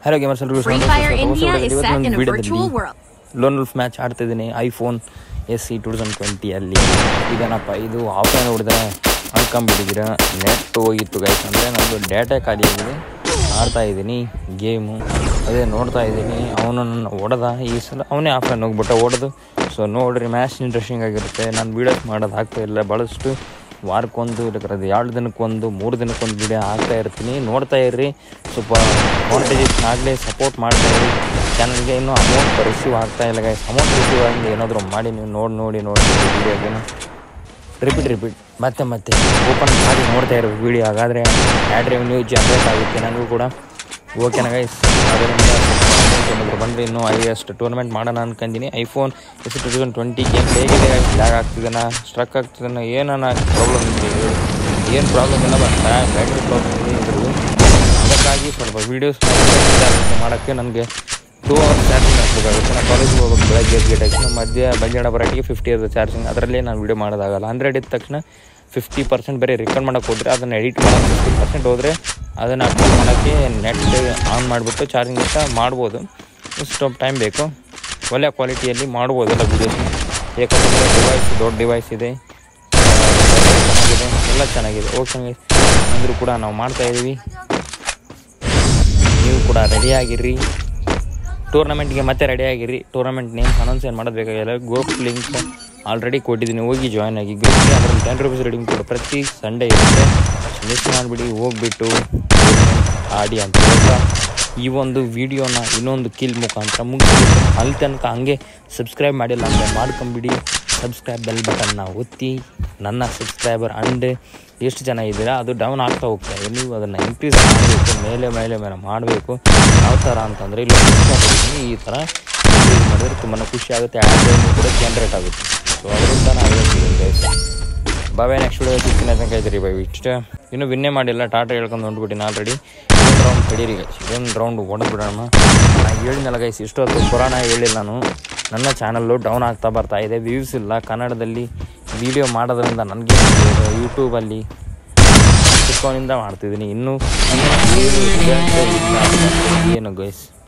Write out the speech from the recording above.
Hello gamers ಎಲ್ರಿಗೂ Free Fire India is set in a virtual world. Lone wolf match ಆಡ್ತಿದ್ದೀನಿ iPhone S C two thousand ಟ್ವೆಂಟಿಯಲ್ಲಿ ಇದೇನಪ್ಪ ಇದು offline ಹೊಡೆದ್ರೆ ಅನ್ಕೊಂಬಿಟ್ಟಿದ್ದೀರಾ net ಹೋಗಿತ್ತು ಗೈಸ್ ಅಂದರೆ ನಮ್ಮದು ಡೇಟಾ ಖಾಲಿಯಾಗಿದೆ ಆಡ್ತಾ ಇದ್ದೀನಿ ಗೇಮು ಅದೇ ನೋಡ್ತಾ ಇದ್ದೀನಿ ಅವನು ನನ್ನ ಹೊಡೆದ ಈ ಸಲ ಅವನೇ ಆಫ್ಲೈನ್ ಹೋಗ್ಬಿಟ್ಟ ಹೊಡೆದು ಸೊ ನೋಡ್ರಿ ಮ್ಯಾಚ್ ಇಂಟ್ರೆಸ್ಟಿಂಗ್ ಆಗಿರುತ್ತೆ ನಾನು ವೀಡಿಯೋಸ್ ಮಾಡೋದು ಆಗ್ತಾ ಇಲ್ಲ ಭಾಳಷ್ಟು ವಾರಕ್ಕೊಂದು ಇಲ್ಲಕ್ಕಿರೋದು ಎರಡು ದಿನಕ್ಕೊಂದು ಮೂರು ದಿನಕ್ಕೊಂದು ವಿಡಿಯೋ ಹಾಕ್ತಾ ಇರ್ತೀನಿ ನೋಡ್ತಾ ಇರ್ರಿ ಸ್ವಲ್ಪ ಮಾನಿಟೈಸೇಷನ್ ಆಗಲಿ ಸಪೋರ್ಟ್ ಮಾಡ್ತಾ ಇರಿ ಚಾನಲ್ಗೆ ಇನ್ನೂ ಅಮೌಂಟ್ ರಿಸೀವ್ ಆಗ್ತಾ ಇಲ್ಲ ಗೈಸ್ ಅಮೌಂಟ್ ರಿಸೀವ್ ಆಗಿ ಏನಾದರೂ ಮಾಡಿ ನೀವು ನೋಡಿ ನೋಡಿ ನೋಡಿ ವೀಡಿಯೋಗೇನು ರಿಪೀಟ್ ರಿಪೀಟ್ ಮತ್ತೆ ಮತ್ತೆ ಓಪನ್ ಮಾಡಿ ನೋಡ್ತಾ ಇರೋ ವೀಡಿಯೋ ಹಾಗಾದರೆ ಆ್ಯಡ್ ರೆವೆನ್ಯೂ ಜನ್ರೇಟ್ ಆಗುತ್ತೆ ನನಗೂ ಕೂಡ ಓಕೆನಾ ಗೈಸ್ ಅದರಿಂದ ಏನಾದರೂ ಬಂದರೆ ಇನ್ನೂ ಹೈಯೆಸ್ಟ್ ಟೂರ್ನಮೆಂಟ್ ಮಾಡೋಣ ಅನ್ಕೊಂಡಿನಿ iPhone S two thousand twenty game ಹೇಗಿದೆ ಲ್ಯಾಗ್ ಆಗ್ತಿದ್ದಾನ ಸ್ಟ್ರಕ್ ಆಗ್ತಿದ್ದಾನ ಏನಾನ ಪ್ರಾಬ್ಲಮ್ ಇದೆ ಏನು ಪ್ರಾಬ್ಲಮ್ ಇಲ್ಲ ಬಟ್ ಬ್ಯಾಟ್ರಿ ಪ್ರಾಬ್ಲಮ್ ಇದೆ ಇದ್ರದ್ದು ಅದಕ್ಕಾಗಿ ಸ್ವಲ್ಪ ವೀಡಿಯೋಸ್ ಮಾಡೋಕ್ಕೆ ನನಗೆ ಟೂ ಅವರ್ಸ್ ಚಾರ್ಜಿಂಗ್ ಹಾಕ್ಬೇಕಾಗುತ್ತೆ ನಾನು ಕಾಲೇಜಿಗೆ ಹೋಗ್ಬೇಕು ಬೆಳಗ್ಗೆ ಎದ್ದು ತಕ್ಷಣ ಮಧ್ಯ ಬಂಜಾಡ ಬರೋಟಿಗೆ ಫಿಫ್ಟಿ ಇರ್ತದೆ ಚಾರ್ಜಿಂಗ್ ಅದರಲ್ಲೇ ನಾನು ವೀಡಿಯೋ ಮಾಡೋದಾಗಲ್ಲ ಹಂಡ್ರೆಡ್ ಇದ್ದ ತಕ್ಷಣ ಫಿಫ್ಟಿ ಪರ್ಸೆಂಟ್ ಬೇರೆ ರಿಕಾರ್ಡ್ ಮಾಡೋಕೆ ಹೋದರೆ ಅದನ್ನು ಎಡಿಟ್ ಮಾಡೋಕೆ ಫಿಫ್ಟಿ ಪರ್ಸೆಂಟ್ ಹೋದರೆ ಅದನ್ನು ಅಪ್ಲೋಡ್ ಮಾಡೋಕ್ಕೆ ನೆಟ್ ಆನ್ ಮಾಡಿಬಿಟ್ಟು ಚಾರ್ಜಿಂಗ್ ಇಷ್ಟ ಮಾಡ್ಬೋದು ಸ್ವಲ್ಪ ಟೈಮ್ ಬೇಕು ಒಳ್ಳೆಯ ಕ್ವಾಲಿಟಿಯಲ್ಲಿ ಮಾಡ್ಬೋದಲ್ಲ ವೀಡಿಯೋಸ್ ಯಾಕಂದರೆ ಡಿವೈಸ್ ದೊಡ್ಡ ಡಿವೈಸ್ ಇದೆ ಚೆನ್ನಾಗಿದೆ ಎಲ್ಲ ಚೆನ್ನಾಗಿದೆ ಓಕೆ ಅಂದರೂ ಕೂಡ ನಾವು ಮಾಡ್ತಾ ಇದ್ದೀವಿ ನೀವು ಕೂಡ ರೆಡಿಯಾಗಿರ್ರಿ ಟೂರ್ನಮೆಂಟ್ಗೆ ಮತ್ತೆ ರೆಡಿ ಆಗಿರಿ ಟೂರ್ನಮೆಂಟ್ ನೇಮ್ ಅನೌನ್ಸ್ ಏನು ಮಾಡೋದು ಬೇಕಾಗಿಲ್ಲ ಗ್ರೂಪ್ ಲಿಂಕ್ ಆಲ್ರೆಡಿ ಕೊಟ್ಟಿದ್ದೀನಿ ಹೋಗಿ ಜಾಯ್ನ್ ಆಗಿ ಗ್ರೂಪ್ಗೆ ಅದರಲ್ಲಿ ಟೆನ್ ರುಪೀಸ್ ರೆಡಿಂಗ್ ಕೊಡು ಪ್ರತಿ ಸಂಡೇ ಇರುತ್ತೆ ಮಿಸ್ ಮಾಡಿಬಿಡಿ ಹೋಗ್ಬಿಟ್ಟು ಆಡಿ ಅಂತ ಹೇಳ್ತಾ ಈ ಒಂದು ವಿಡಿಯೋನ ಇನ್ನೊಂದು ಕಿಲ್ ಮುಖಾಂತರ ಮುಗಿಸ್ಬಿಟ್ಟು ಅಲ್ಲಿ ತನಕ ಹಂಗೆ ಸಬ್ಸ್ಕ್ರೈಬ್ ಮಾಡಿಲ್ಲ ಅಂದರೆ ಮಾಡ್ಕೊಂಬಿಡಿ ಸಬ್ಸ್ಕ್ರೈಬ್ ಬೆಲ್ ಬಟನ್ನ ಒತ್ತಿ ನನ್ನ ಸಬ್ಸ್ಕ್ರೈಬರ್ ಅಂಡ್ ಎಷ್ಟು ಜನ ಇದ್ದೀರಾ ಅದು ಡೌನ್ ಆಗ್ತಾ ಹೋಗ್ತಾ ಇದೆ ನೀವು ಅದನ್ನು ಇನ್ಕ್ರೀಸ್ ಮಾಡಬೇಕು ಮೇಲೆ ಮೇಲೆ ಮೇಲೆ ಮಾಡಬೇಕು ಯಾವ ಥರ ಅಂತಂದರೆ ಇಲ್ಲಿ ಕೊಡ್ತೀನಿ ಈ ಥರ ಇನ್ಕ್ರೀಸ್ ಮಾಡಿದ್ರೆ ತುಂಬಾ ಖುಷಿ ಆಗುತ್ತೆ ಆ್ಯಡ್ ಕೂಡ ಜನ್ರೇಟ್ ಆಗುತ್ತೆ ಸೊ ಅದರಿಂದ ನಾವು ಹೇಳ್ತೀವಿ ಗೈಸ್ ಬಾಬೆ ನೆಕ್ಸ್ಟ್ ವಿಡಿಯೋ ಸಿಗ್ತೀನಿ ಅಂತ ಇದ್ದೀರಿ ಬೈ ಇಷ್ಟ ಇನ್ನೂ ವಿನ್ನೇ ಮಾಡಿಲ್ಲ ಟಾಟಾ ಹೇಳ್ಕೊಂಡು ಹೊಂಟ್ಬಿಟ್ಟಿನಿ ಆಲ್ರೆಡಿ ಇದೊಂದು ರೌಂಡ್ ಕಡೀರಿ ಗೈಸ್ ಇದೊಂದು ರೌಂಡ್ ಹೊಡೆದ್ಬಿಡೋಣ ನಾನು ಹೇಳಿದ್ನಲ್ಲ ಗೈಸ್ ಇಷ್ಟೊತ್ತು ಪುರಾಣ ಹೇಳಿಲ್ಲ ನಾನು ನನ್ನ ಚಾನಲ್ಲು ಡೌನ್ ಆಗ್ತಾ ಬರ್ತಾ ಇದೆ ವ್ಯೂಸ್ ಇಲ್ಲ ಕನ್ನಡದಲ್ಲಿ ವಿಡಿಯೋ ಮಾಡೋದ್ರಿಂದ ನನಗೆ ಯೂಟ್ಯೂಬಲ್ಲಿ ಚಿಕ್ಕವನಿಂದ ಮಾಡ್ತಿದ್ದೀನಿ ಇನ್ನೂ ಏನು result ಇಲ್ಲ. ಏನು ಗೈಸ್